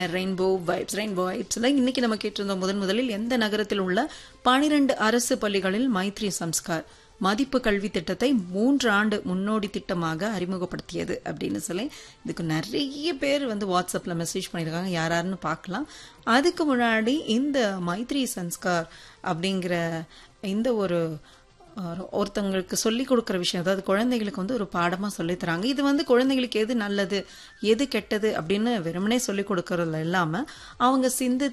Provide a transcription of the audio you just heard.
rainbow vibes rainbow வைப்ஸ்ல இன்னைக்கு நம்ம கேட்டிருந்தோம் முதன் முதலில் எந்த நகரத்தில் உள்ள பனிரெண்டு அரசு பள்ளிகளில் மைத்ரி சம்ஸ்கார் மதிப்பு கல்வி திட்டத்தை மூன்று ஆண்டு முன்னோடி திட்டமாக அறிமுகப்படுத்தியது அப்படின்னு சொல்லி இதுக்கு நிறைய பேர் வந்து வாட்ஸ்அப்ல மெசேஜ் பண்ணியிருக்காங்க யார் யாருன்னு பார்க்கலாம் அதுக்கு முன்னாடி இந்த மைத்ரி சம்ஸ்கார் அப்படிங்கிற இந்த ஒரு அஹ், ஒருத்தவங்களுக்கு சொல்லி கொடுக்குற விஷயம் அதாவது குழந்தைகளுக்கு வந்து ஒரு பாடமா சொல்லி தராங்க இது வந்து குழந்தைகளுக்கு எது நல்லது எது கெட்டது அப்படின்னு வெறுமனே சொல்லி கொடுக்கறதுல இல்லாம அவங்க சிந்தித்து